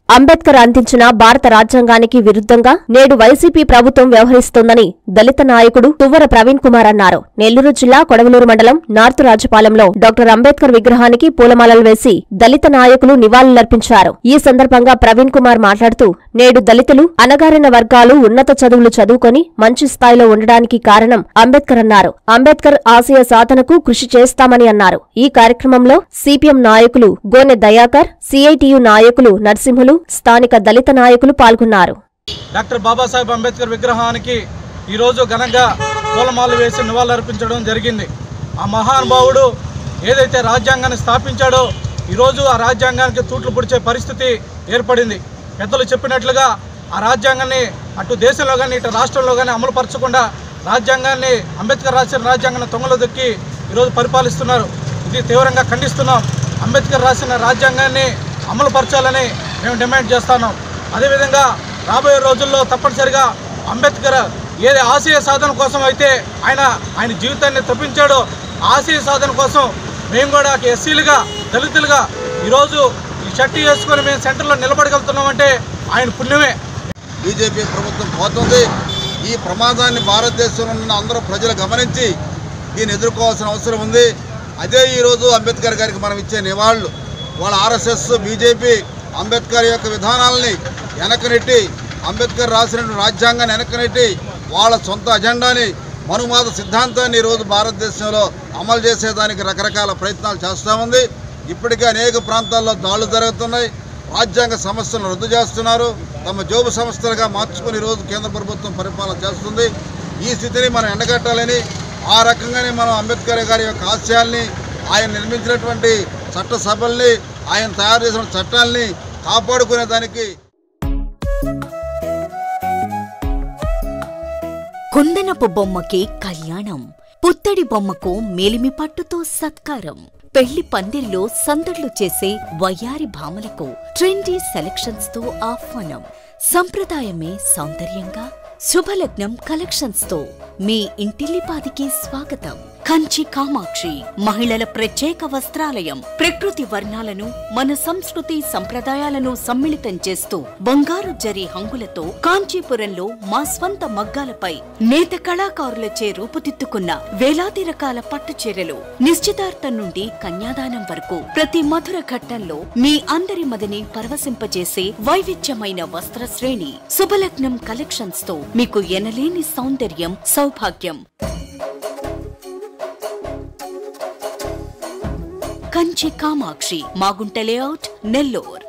అంబేద్కర్ అందించిన భారత రాజ్యాంగానికి విరుద్ధంగా నేడు వైసీపీ ప్రభుత్వం వ్యవహరిస్తోందని దళిత నాయకుడు తువ్వర ప్రవీణ్ కుమార్ అన్నారు నెల్లూరు జిల్లా కొడవలూరు మండలం నార్తు రాజపాలెంలో డాక్టర్ అంబేద్కర్ విగ్రహానికి పూలమాలలు వేసి దళిత నాయకులు నివాళులర్పించారు ఈ సందర్భంగా ప్రవీణ్ కుమార్ మాట్లాడుతూ నేడు దళితులు అనగారిన వర్గాలు ఉన్నత చదువులు చదువుకొని మంచి స్థాయిలో ఉండడానికి కారణం అంబేద్కర్ అన్నారు అంబేద్కర్ ఆశయ సాధనకు కృషి చేస్తామని అన్నారు ఈ కార్యక్రమంలో సిపిఎం నాయకులు గోనె దయాకర్ సిఐటియు నాయకులు నరసింహులు స్థానిక దళిత నాయకులు పాల్గొన్నారు డాక్టర్ బాబాసాహెబ్ అంబేద్కర్ విగ్రహానికి ఈరోజు ఘనంగా పూలమాలలు వేసి నివాళులర్పించడం జరిగింది ఆ మహానుభావుడు ఏదైతే రాజ్యాంగాన్ని స్థాపించాడో ఈరోజు ఆ రాజ్యాంగానికి తూట్లు పొడిచే పరిస్థితి ఏర్పడింది పెద్దలు చెప్పినట్లుగా ఆ రాజ్యాంగాన్ని అటు దేశంలో కానీ ఇటు రాష్ట్రంలో కానీ అమలు పరచకుండా రాజ్యాంగాన్ని అంబేద్కర్ రాసిన రాజ్యాంగాన్ని తొంగలో దొక్కి ఈరోజు పరిపాలిస్తున్నారు ఇది తీవ్రంగా ఖండిస్తున్నాం అంబేద్కర్ రాసిన రాజ్యాంగాన్ని అమలు పరచాలని మేము డిమాండ్ చేస్తున్నాం అదేవిధంగా రాబోయే రోజుల్లో తప్పనిసరిగా అంబేద్కర్ ఏది ఆశయ సాధన కోసం అయితే ఆయన ఆయన జీవితాన్ని తప్పించాడో ఆశయ సాధన కోసం మేము కూడా ఎస్సీలుగా దళితులుగా ఈరోజు ఈ షర్ట్ వేసుకొని మేము సెంటర్లో నిలబడగలుగుతున్నామంటే ఆయన పుణ్యమే బీజేపీ ప్రభుత్వం పోతుంది ఈ ప్రమాదాన్ని భారతదేశంలో ఉన్న అందరూ ప్రజలు గమనించి దీన్ని ఎదుర్కోవాల్సిన అవసరం ఉంది అదే ఈరోజు అంబేద్కర్ గారికి మనం ఇచ్చే నివాళులు వాళ్ళ ఆర్ఎస్ఎస్ బీజేపీ అంబేద్కర్ యొక్క విధానాలని వెనకనెట్టి అంబేద్కర్ రాసిన రాజ్యాంగాన్ని వెనకనెట్టి వాళ్ళ సొంత అజెండాని మనువాద సిద్ధాంతాన్ని ఈరోజు భారతదేశంలో అమలు చేసేదానికి రకరకాల ప్రయత్నాలు చేస్తూ ఉంది ఇప్పటికే అనేక ప్రాంతాల్లో దాడులు జరుగుతున్నాయి రాజ్యాంగ సమస్యలను రద్దు చేస్తున్నారు తమ జోబు సంస్థలుగా మార్చుకుని ఈరోజు కేంద్ర ప్రభుత్వం పరిపాలన చేస్తుంది ఈ స్థితిని మనం ఎండగట్టాలని ఆ రకంగానే మనం అంబేద్కర్ గారి యొక్క ఆశయాల్ని ఆయన నిర్మించినటువంటి చట్టసభల్ని ఆయన తయారు చేసిన చట్టాల్ని కాపాడుకునే దానికి కుందనపు బొమ్మకి కళ్యాణం పుత్తడి బొమ్మకు మేలిమి పట్టుతో సత్కారం పెళ్లి పందిరిలో సందడ్లు చేసే వయ్యారి భామలకు ట్రెండీ సెలక్షన్స్ తో ఆహ్వానం సంప్రదాయమే సౌందర్యంగా శుభలగ్నం కలెక్షన్స్ తో మీ ఇంటిల్లిపాదికి స్వాగతం కంచి కామాక్షి మహిళల ప్రత్యేక వస్త్రాలయం ప్రకృతి వర్ణాలను మన సంస్కృతి సంప్రదాయాలను సమ్మిళితం చేస్తూ బంగారు జరి హంగులతో కాంచీపురంలో మా స్వంత మగ్గాలపై నేత కళాకారులచే రూపుదిద్దుకున్న వేలాది రకాల పట్టు చీరలు నిశ్చితార్థం నుండి కన్యాదానం వరకు ప్రతి మధుర ఘట్టంలో మీ అందరి మదిని పరవశింపజేసే వైవిధ్యమైన వస్త్ర శ్రేణి శుభలగ్నం కలెక్షన్స్ తో మీకు ఎనలేని సౌందర్యం సౌభాగ్యం కంచి కామాక్షి మాగుంట లేఅవుట్ నెల్లూర్